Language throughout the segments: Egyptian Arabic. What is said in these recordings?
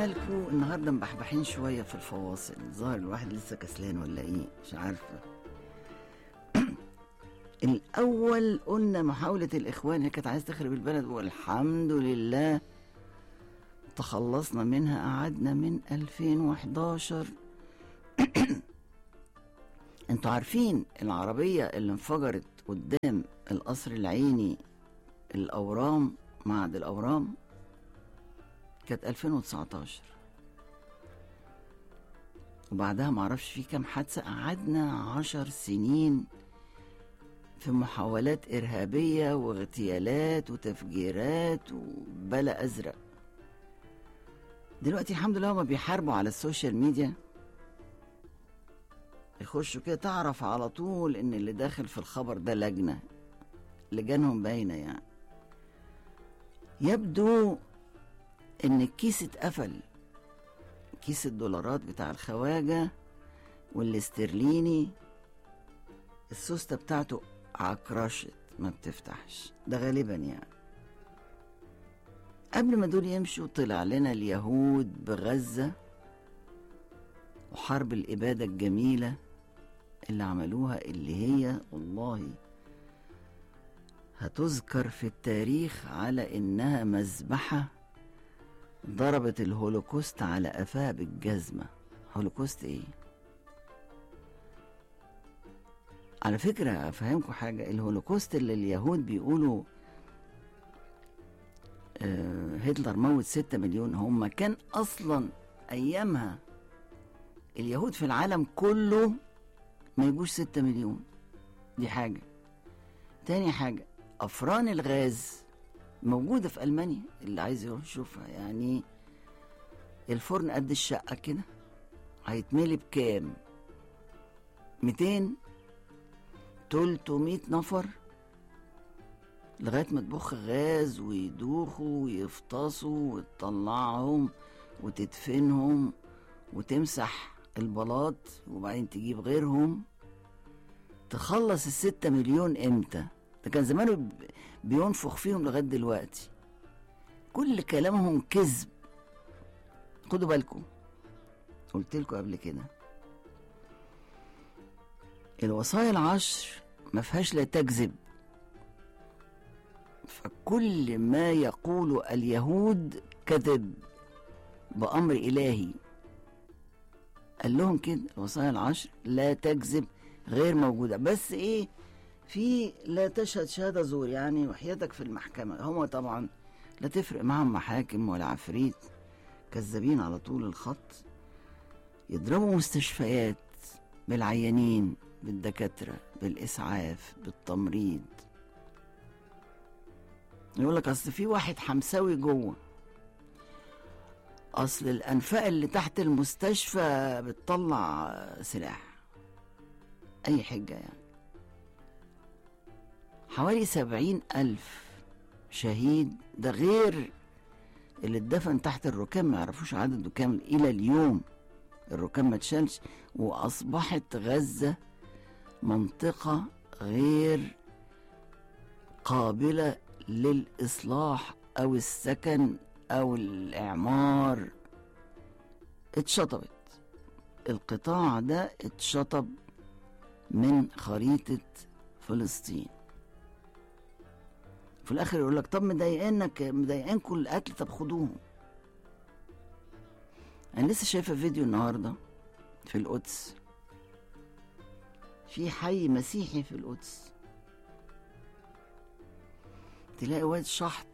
مالكوا النهارده مبحبحين شويه في الفواصل ظاهر الواحد لسه كسلان ولا ايه مش عارفه الاول قلنا محاوله الاخوان هي كانت عايزه تخرب البلد والحمد لله تخلصنا منها قعدنا من 2011 انتوا عارفين العربيه اللي انفجرت قدام القصر العيني الاورام معهد الاورام كانت 2019 وبعدها معرفش في كام حادثة قعدنا عشر سنين في محاولات إرهابية واغتيالات وتفجيرات وبلا أزرق دلوقتي الحمد لله هما بيحاربوا على السوشيال ميديا يخشوا كده تعرف على طول ان اللي داخل في الخبر ده لجنة لجانهم باينة يعني يبدو ان الكيس اتقفل كيس الدولارات بتاع الخواجة والاسترليني السوستة بتاعته عكرشت ما بتفتحش ده غالبا يعني قبل ما دول يمشوا طلع لنا اليهود بغزة وحرب الإبادة الجميلة اللي عملوها اللي هي والله هتذكر في التاريخ على إنها مذبحة ضربت الهولوكوست على قفاها بالجزمة هولوكوست ايه على فكرة أفهمكم حاجة الهولوكوست اللي اليهود بيقولوا آه هتلر موت ستة مليون هم كان أصلا أيامها اليهود في العالم كله ما يجوش ستة مليون دي حاجة تاني حاجة أفران الغاز موجودة في ألمانيا اللي عايز يروح يشوفها يعني الفرن قد الشقة كده هيتملي بكام ميتين تلتمية نفر لغاية ما تبخ غاز ويدوخوا ويفطسوا وتطلعهم وتدفنهم وتمسح البلاط وبعدين تجيب غيرهم تخلص الستة مليون امتى ده كان زمانه بينفخ فيهم لغايه دلوقتي كل كلامهم كذب خدوا بالكم قلت لكم قبل كده الوصايا العشر ما فيهاش لا تكذب فكل ما يقول اليهود كذب بأمر إلهي قال لهم كده الوصايا العشر لا تكذب غير موجودة بس إيه في لا تشهد شهاده زور يعني وحياتك في المحكمه هم طبعا لا تفرق معهم محاكم ولا عفريت كذابين على طول الخط يضربوا مستشفيات بالعيانين بالدكاتره بالاسعاف بالتمريض يقول لك اصل في واحد حمساوي جوه اصل الانفاق اللي تحت المستشفى بتطلع سلاح اي حجه يعني حوالي سبعين ألف شهيد ده غير اللي اتدفن تحت الركام ما يعرفوش عدده كام إلى اليوم الركام ما اتشالش وأصبحت غزة منطقة غير قابلة للإصلاح أو السكن أو الإعمار اتشطبت القطاع ده اتشطب من خريطة فلسطين في الاخر يقول لك طب مضايقينك مضايقينكم القتل طب خدوهم انا لسه شايفه فيديو النهارده في القدس في حي مسيحي في القدس تلاقي واد شحط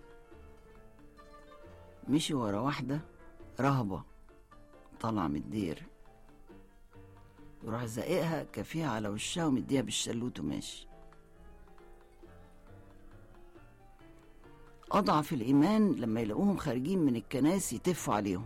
مشي ورا واحدة رهبة طالعة من الدير يروح زقيقها كافيها على وشها ومديها بالشلوت وماشي أضعف الإيمان لما يلاقوهم خارجين من الكنائس يتفوا عليهم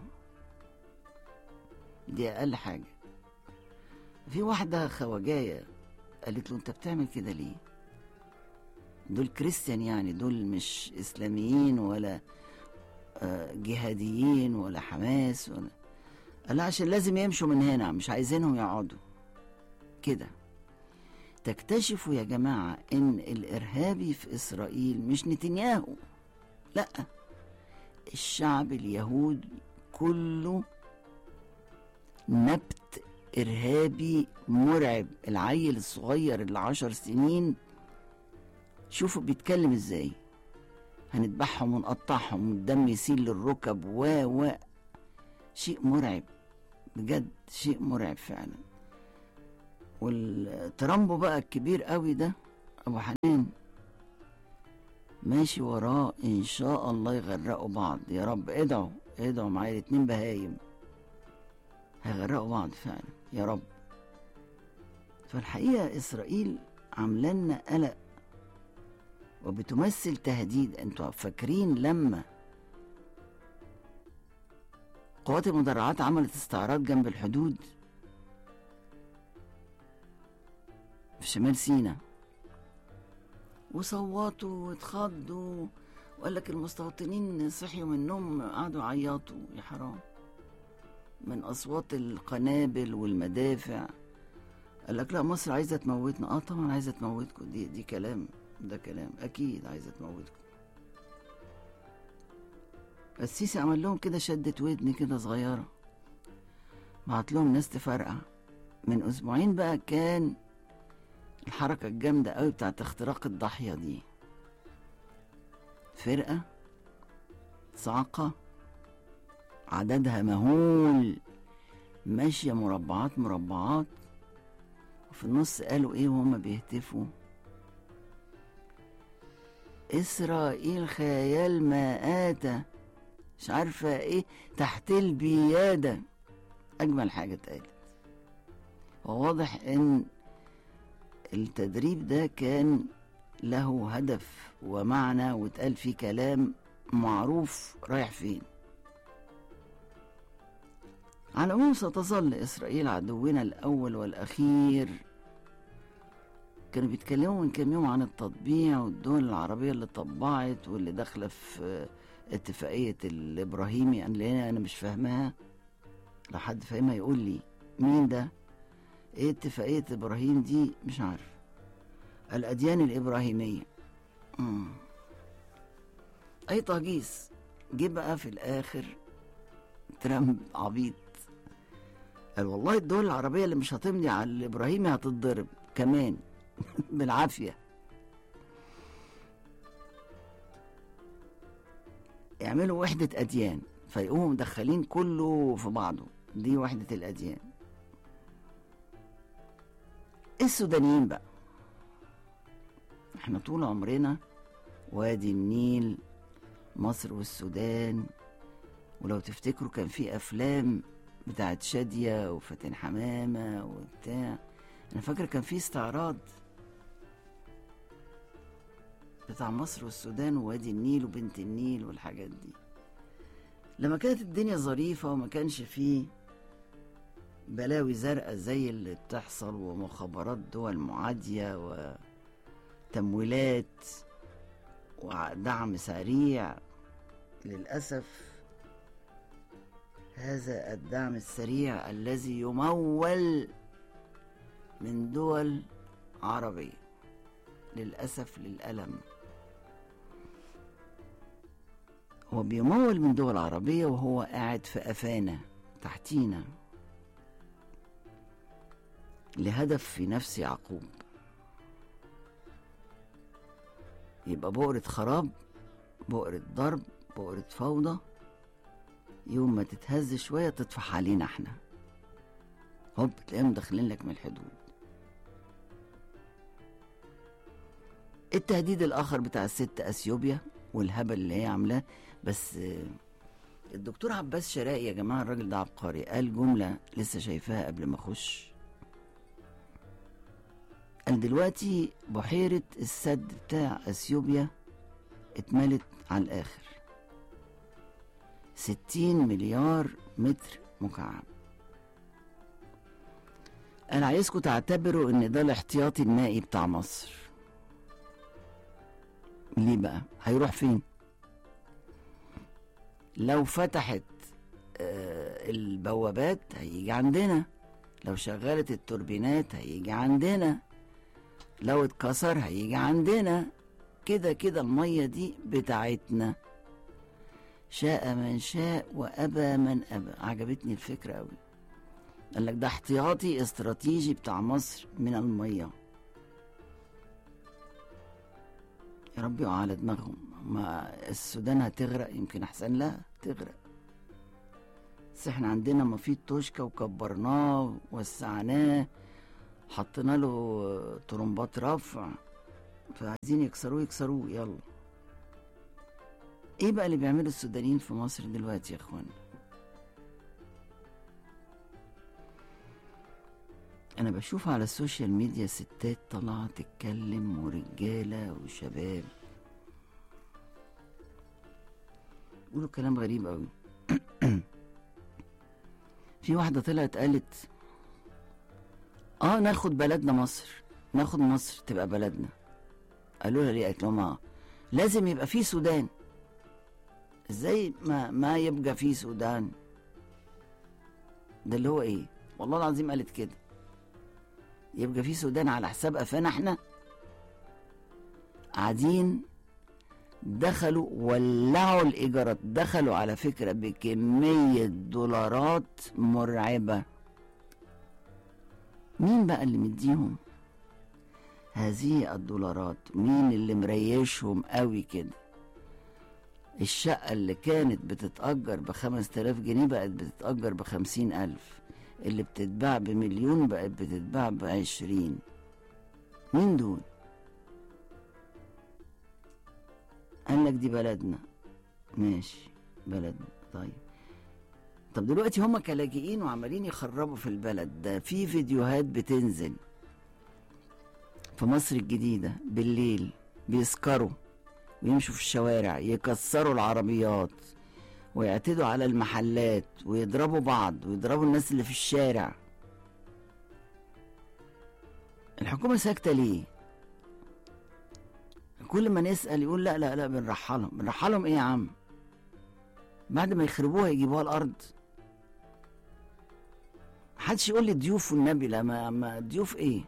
دي أقل حاجة في واحدة خواجاية قالت له أنت بتعمل كده ليه؟ دول كريستيان يعني دول مش إسلاميين ولا جهاديين ولا حماس ولا قال عشان لازم يمشوا من هنا مش عايزينهم يقعدوا كده تكتشفوا يا جماعة إن الإرهابي في إسرائيل مش نتنياهو لا الشعب اليهود كله نبت إرهابي مرعب العيل الصغير اللي عشر سنين شوفوا بيتكلم ازاي هنذبحهم ونقطعهم والدم يسيل للركب و و شيء مرعب بجد شيء مرعب فعلا والترامبو بقى الكبير قوي ده ابو حنان ماشي وراه ان شاء الله يغرقوا بعض يا رب ادعوا ادعوا معايا الاتنين بهايم هيغرقوا بعض فعلا يا رب فالحقيقة إسرائيل عاملة لنا قلق وبتمثل تهديد انتوا فاكرين لما قوات المدرعات عملت استعراض جنب الحدود في شمال سيناء وصوتوا واتخضوا وقال لك المستوطنين صحيوا من النوم قعدوا يعيطوا يا حرام من اصوات القنابل والمدافع قال لك لا مصر عايزه تموتنا اه طبعا عايزه تموتكم دي دي كلام ده كلام اكيد عايزه تموتكم السيسي عمل لهم كده شدة ودن كده صغيرة بعت لهم ناس تفرقع من اسبوعين بقى كان الحركة الجامدة قوي بتاعت اختراق الضاحية دي فرقة صعقة عددها مهول ماشية مربعات مربعات وفي النص قالوا ايه وهما بيهتفوا إسرائيل خيال ما آتى مش عارفة ايه تحت البيادة أجمل حاجة اتقالت وواضح إن التدريب ده كان له هدف ومعنى واتقال فيه كلام معروف رايح فين على العموم ستظل إسرائيل عدونا الأول والأخير كانوا بيتكلموا من كام يوم عن التطبيع والدول العربية اللي طبعت واللي داخلة في اتفاقية الإبراهيمي اللي أنا مش فاهمها لو حد فاهمها يقول لي مين ده ايه اتفاقية إبراهيم دي مش عارف الأديان الإبراهيمية مم. أي تهجيس جه بقى في الآخر ترامب عبيط قال والله الدول العربية اللي مش هتمضي على الإبراهيمي هتتضرب كمان بالعافية يعملوا وحدة أديان فيقوموا مدخلين كله في بعضه دي وحدة الأديان السودانيين بقى احنا طول عمرنا وادي النيل مصر والسودان ولو تفتكروا كان في افلام بتاعت شادية وفاتن حمامة وبتاع انا فاكر كان في استعراض بتاع مصر والسودان ووادي النيل وبنت النيل والحاجات دي لما كانت الدنيا ظريفة وما كانش فيه بلاوي زرقاء زي اللي بتحصل ومخابرات دول معادية وتمويلات ودعم سريع للأسف هذا الدعم السريع الذي يمول من دول عربية للأسف للألم هو بيمول من دول عربية وهو قاعد في أفانا تحتينا لهدف في نفس يعقوب يبقى بؤرة خراب بؤرة ضرب بؤرة فوضى يوم ما تتهز شوية تطفح علينا احنا هوب تلاقيهم داخلين لك من الحدود التهديد الآخر بتاع الست أثيوبيا والهبل اللي هي عاملاه بس الدكتور عباس شرائي يا جماعة الراجل ده عبقري قال جملة لسه شايفاها قبل ما أخش قال دلوقتي بحيرة السد بتاع أثيوبيا اتملت على الآخر ستين مليار متر مكعب أنا عايزكم تعتبروا إن ده الاحتياطي المائي بتاع مصر ليه بقى؟ هيروح فين؟ لو فتحت آه البوابات هيجي عندنا لو شغلت التوربينات هيجي عندنا لو اتكسر هيجي عندنا كده كده المية دي بتاعتنا شاء من شاء وأبى من أبى عجبتني الفكرة أوي قال لك ده احتياطي استراتيجي بتاع مصر من المية يا رب يقع على دماغهم ما السودان هتغرق يمكن أحسن لها تغرق بس احنا عندنا مفيد توشكا وكبرناه ووسعناه حطينا له طرمبات رفع فعايزين يكسروه يكسروه يلا ايه بقى اللي بيعمله السودانيين في مصر دلوقتي يا اخوان انا بشوف على السوشيال ميديا ستات طالعه تتكلم ورجاله وشباب يقولوا كلام غريب قوي في واحده طلعت قالت اه ناخد بلدنا مصر ناخد مصر تبقى بلدنا قالوا لها ليه قالت لهم اه لازم يبقى في سودان ازاي ما ما يبقى في سودان ده اللي هو ايه والله العظيم قالت كده يبقى في سودان على حساب قفانا احنا قاعدين دخلوا ولعوا الايجارات دخلوا على فكره بكميه دولارات مرعبه مين بقى اللي مديهم هذه الدولارات مين اللي مريشهم قوي كده الشقة اللي كانت بتتأجر بخمس تلاف جنيه بقت بتتأجر بخمسين ألف اللي بتتباع بمليون بقت بتتباع بعشرين مين دول قال لك دي بلدنا ماشي بلدنا طيب طب دلوقتي هما كلاجئين وعمالين يخربوا في البلد ده في فيديوهات بتنزل في مصر الجديدة بالليل بيسكروا ويمشوا في الشوارع يكسروا العربيات ويعتدوا على المحلات ويضربوا بعض ويضربوا الناس اللي في الشارع الحكومة ساكتة ليه؟ كل ما نسأل يقول لا لا لا بنرحلهم بنرحلهم ايه يا عم؟ بعد ما يخربوها يجيبوها الأرض محدش يقول لي ضيوف والنبي لا ما, ما ضيوف ايه؟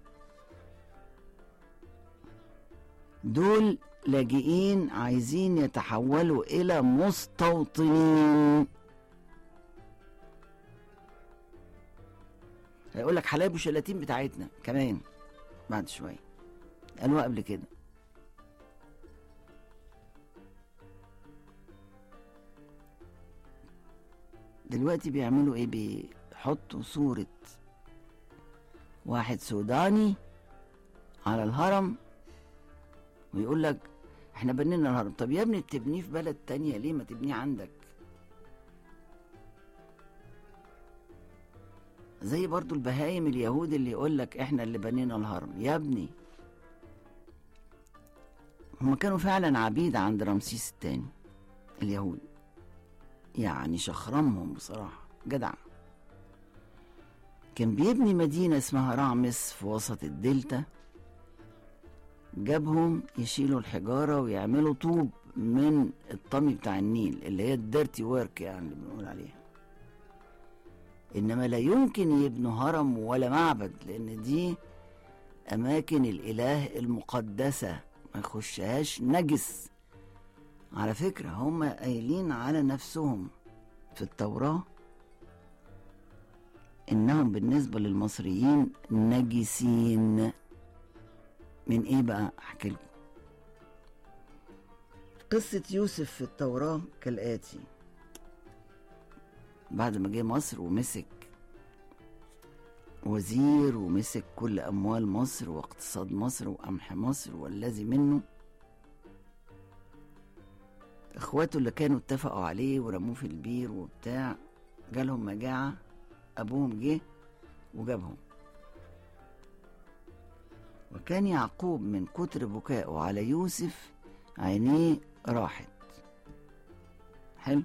دول لاجئين عايزين يتحولوا الى مستوطنين هيقول لك حلايب وشلاتين بتاعتنا كمان بعد شويه قالوها قبل كده دلوقتي بيعملوا ايه بيحطوا صورة واحد سوداني على الهرم ويقول لك احنا بنينا الهرم طب يا ابني بتبنيه في بلد تانية ليه ما تبنيه عندك زي برضو البهايم اليهود اللي يقول لك احنا اللي بنينا الهرم يا ابني هم كانوا فعلا عبيد عند رمسيس الثاني اليهود يعني شخرمهم بصراحة جدع كان بيبني مدينة اسمها رعمس في وسط الدلتا جابهم يشيلوا الحجارة ويعملوا طوب من الطمي بتاع النيل اللي هي الديرتي ورك يعني اللي بنقول عليها إنما لا يمكن يبنوا هرم ولا معبد لأن دي أماكن الإله المقدسة ما يخشهاش نجس على فكرة هم قايلين على نفسهم في التوراة إنهم بالنسبة للمصريين نجسين من إيه بقى أحكي لكم قصة يوسف في التوراة كالآتي بعد ما جه مصر ومسك وزير ومسك كل أموال مصر واقتصاد مصر وقمح مصر والذي منه اخواته اللي كانوا اتفقوا عليه ورموه في البير وبتاع جالهم مجاعة أبوهم جه وجابهم وكان يعقوب من كتر بكائه على يوسف عينيه راحت حلو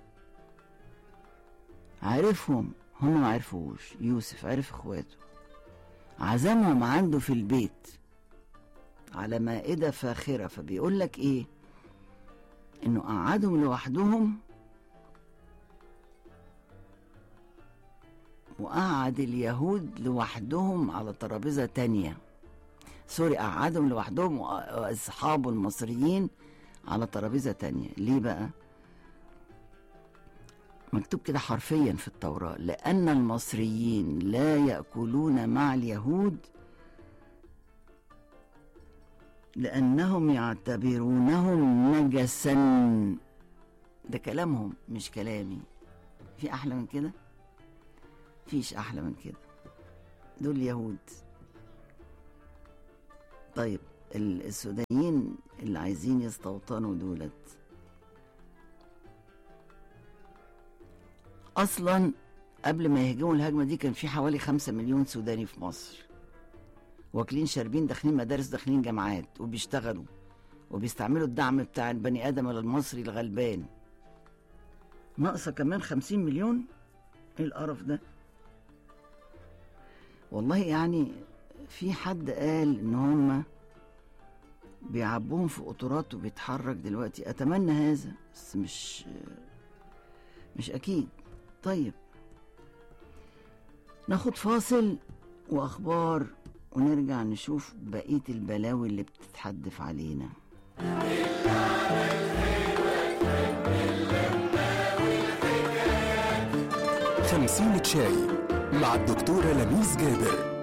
عرفهم هم ما عرفوش يوسف عرف اخواته عزمهم عنده في البيت على مائدة فاخرة فبيقول لك ايه انه قعدهم لوحدهم وقعد اليهود لوحدهم على ترابيزة تانية سوري قعدهم لوحدهم واصحابه المصريين على ترابيزة تانية ليه بقى مكتوب كده حرفيا في التوراة لأن المصريين لا يأكلون مع اليهود لأنهم يعتبرونهم نجسا ده كلامهم مش كلامي في أحلى من كده فيش أحلى من كده دول يهود طيب ال- السودانيين اللي عايزين يستوطنوا دولت اصلا قبل ما يهجموا الهجمه دي كان في حوالي خمسة مليون سوداني في مصر واكلين شاربين داخلين مدارس داخلين جامعات وبيشتغلوا وبيستعملوا الدعم بتاع البني ادم المصري الغلبان ناقصه كمان خمسين مليون ايه القرف ده والله يعني في حد قال ان هم بيعبوهم في قطارات وبيتحرك دلوقتي اتمنى هذا بس مش مش اكيد طيب ناخد فاصل واخبار ونرجع نشوف بقيه البلاوي اللي بتتحدف علينا خمسين شاي مع الدكتورة لميس جابر